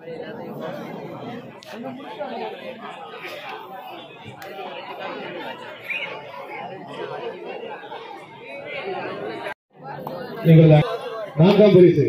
எங்களது நான்காம் பரிசு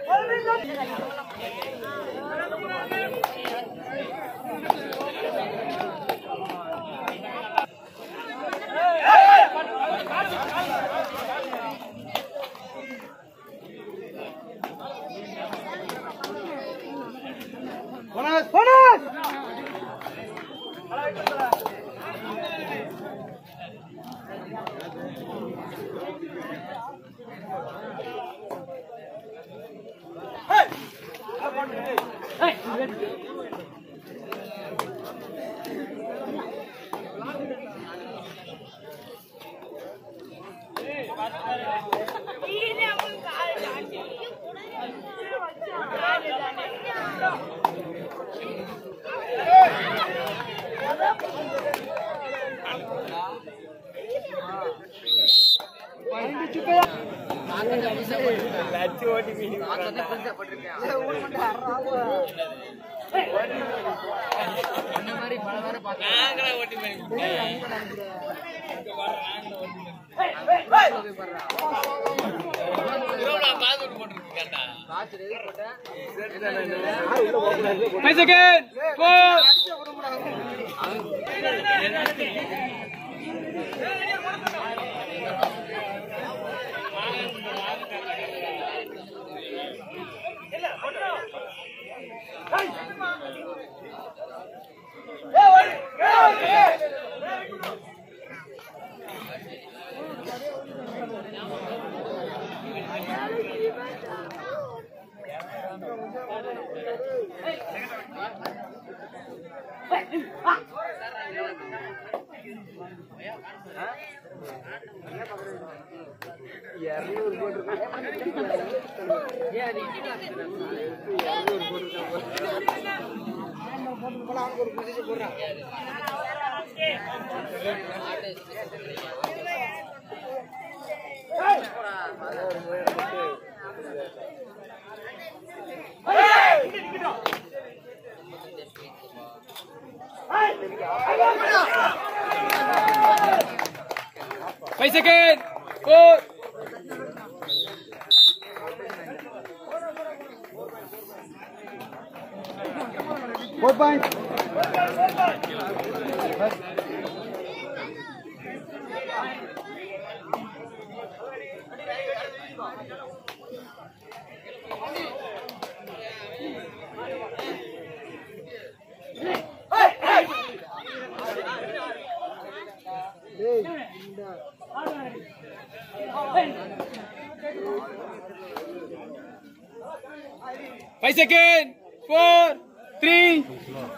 Five seconds. Four. Five seconds. Four. Four points. Five seconds. Four. Three.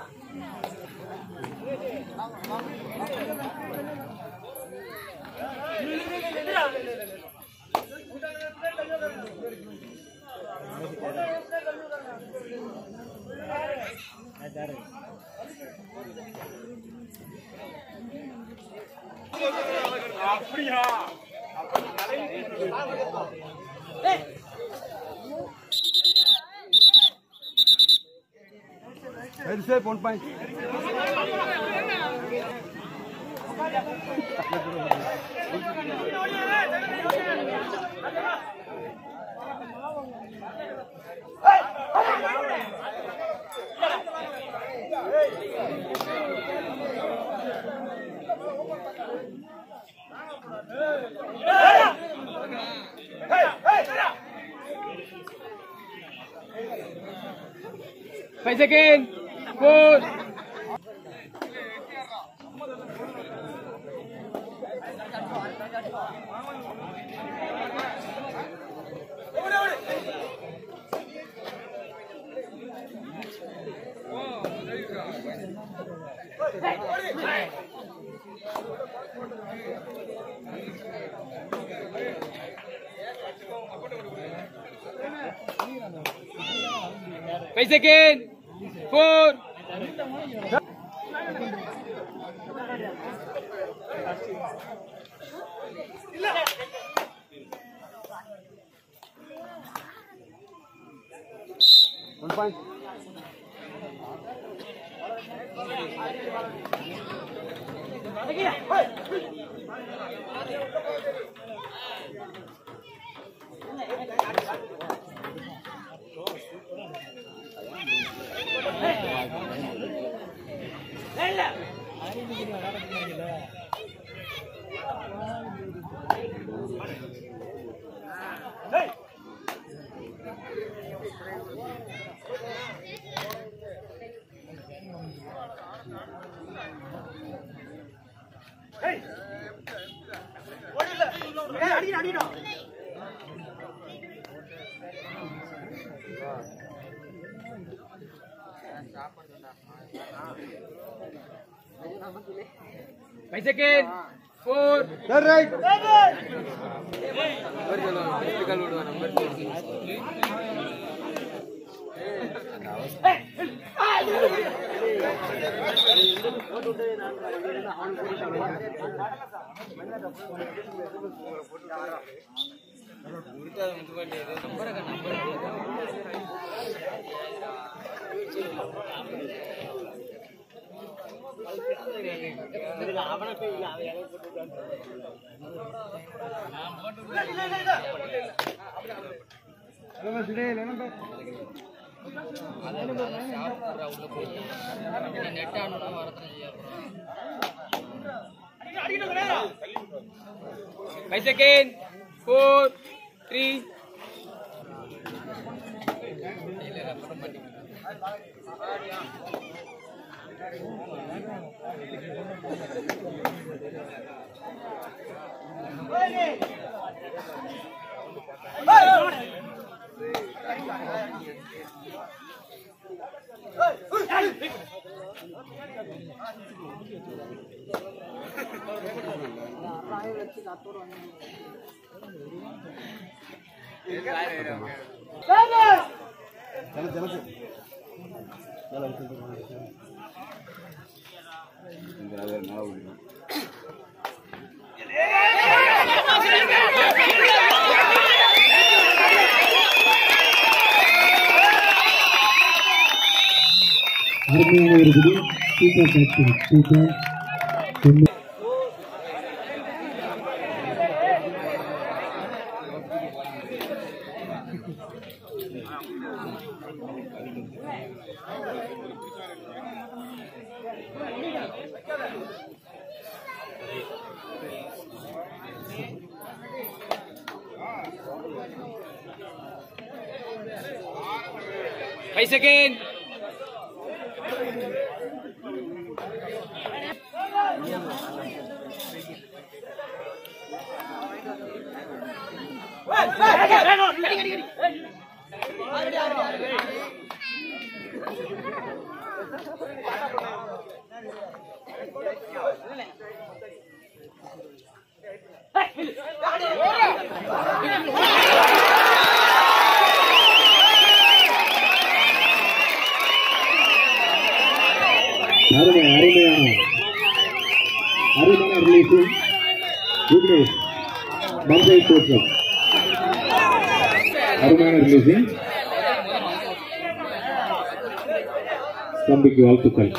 Very safe, one point. Five seconds. Four. Five seconds. Four. One point. Five seconds. Four. Third right. Eleven, today, eleven back. Five seconds. Four. Three. चलो चलो चलो அருமையான இருக்குது super captain super Five seconds. அருமை அருமையான அருமையான ரிலீஸும் goodness பம்பை தோற்றம் அருமையான ரிலீஸிங் தம்பிக்கு வாழ்த்துக்கள்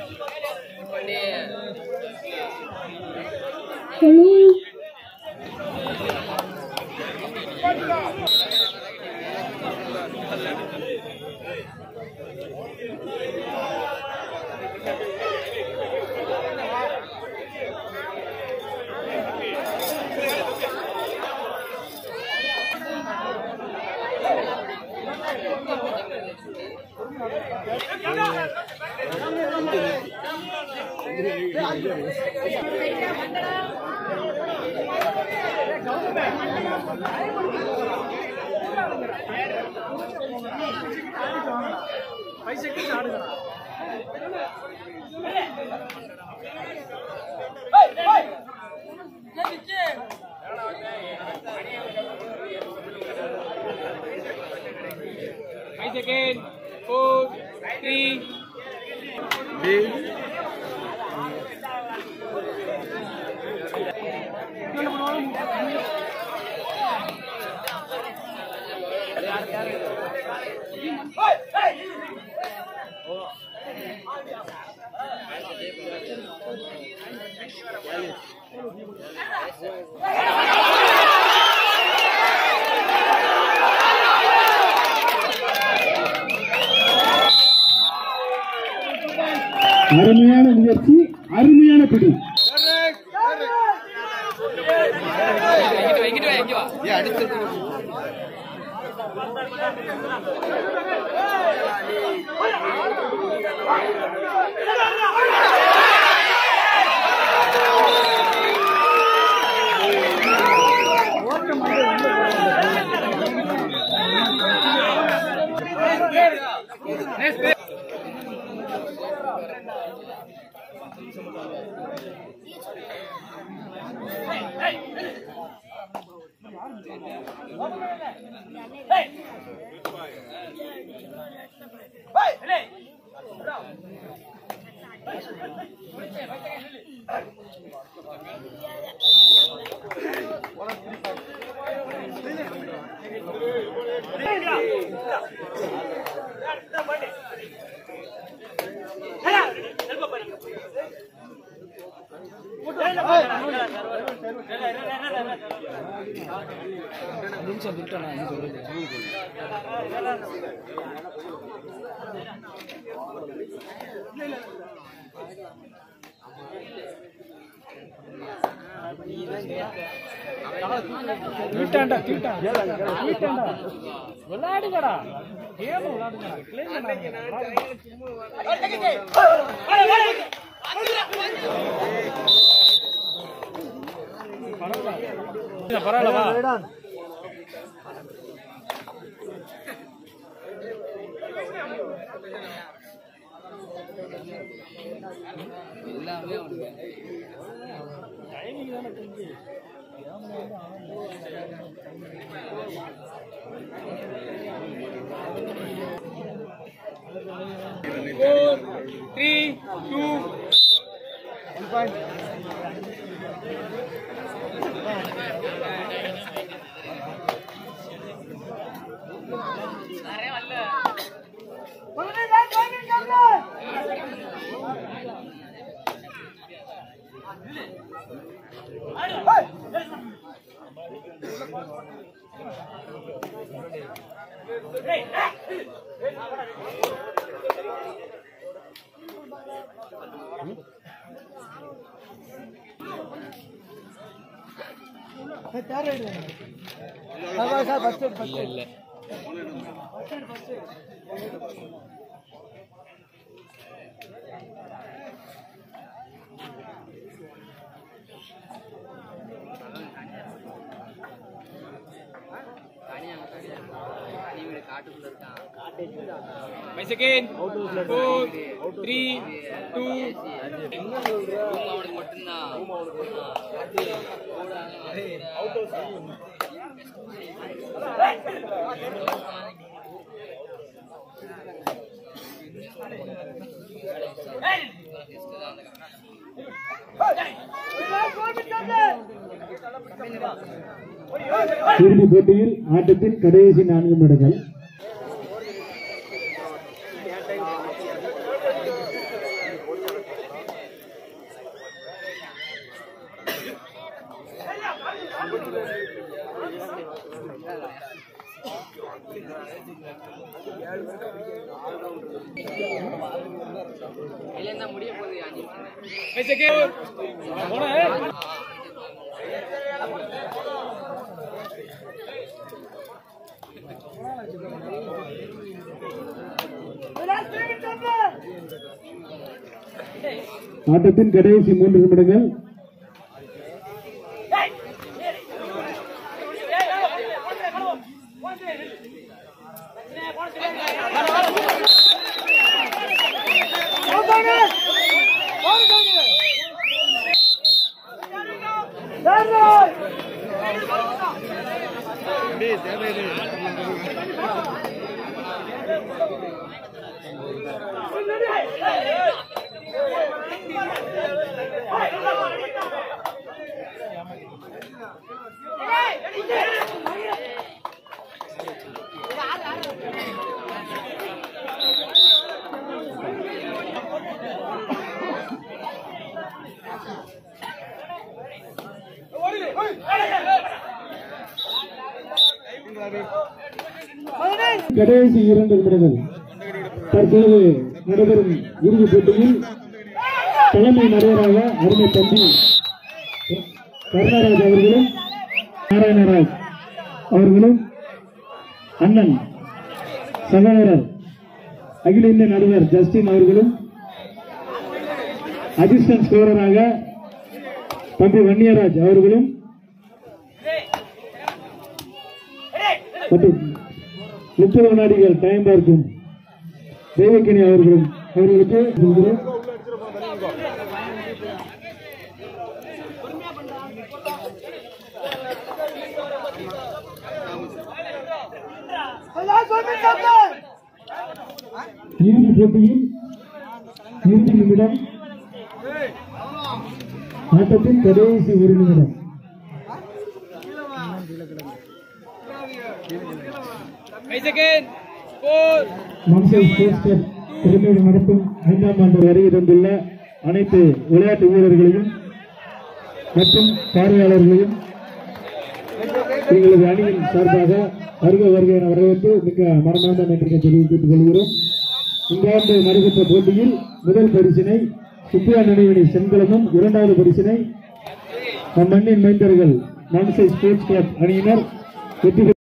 Five seconds. Four. Three. அருமையான முயற்சி அருமையான பிடி இங்கிட்டு வா, இங்கிட்டு வா, இங்க வா. Four, three, two, Five seconds. Four, three, two, இறுதி போட்டியில் ஆட்டத்தின் கடைசி நான்கு நிமிடங்கள் five seconds. ஆட்டத்தின் கடைசி மூன்று நிமிடங்கள் கடைசி இரண்டு நிமிடங்கள் தற்பொழுது நடைபெறும் இறுதிப் போட்டியில் தலைமை நடுவராக அருமை தம்பி கருணாராஜ் அவர்களும் நாராயணராஜ் அவர்களும் அண்ணன் சகோதரர் அகில இந்திய நடுவர் ஜஸ்டின் அவர்களும் அசிஸ்டன்ட் ஸ்கோரராக தம்பி வன்னியராஜ் அவர்களும் மற்றும் முப்பது வினாடிகள் டைம் பார்க்கும் தேவக்கினி அவர்களும் அவர்களுக்கு சொல்கிறேன். இறுதி போட்டியில் இறுதி நிமிடம் ஆட்டத்தின் கடைசி ஒரு நிமிடம் Five seconds. Four. மம்சல் ஸ்போர்ட்ஸ் கிளப் திருமையில் நடத்தும் ஐந்தாம் ஆண்டு வருகை தந்துள்ள அனைத்து விளையாட்டு வீரர்களையும் மற்றும் பார்வையாளர்களையும் எங்களது அணியின் சார்பாக வருக வருகை என வரவேற்று மிக மனமார்ந்த நன்றியை தெரிவித்துக் கொள்கிறோம் இந்த ஆண்டு நடைபெற்ற போட்டியில் முதல் பரிசினை சுப்பியா நினைவினை செண்குளமும் இரண்டாவது பரிசினை நம் மண்ணின் மைந்தர்கள் மம்சை ஸ்போர்ட்ஸ் கிளப் அணியினர் வெற்றி பெற்று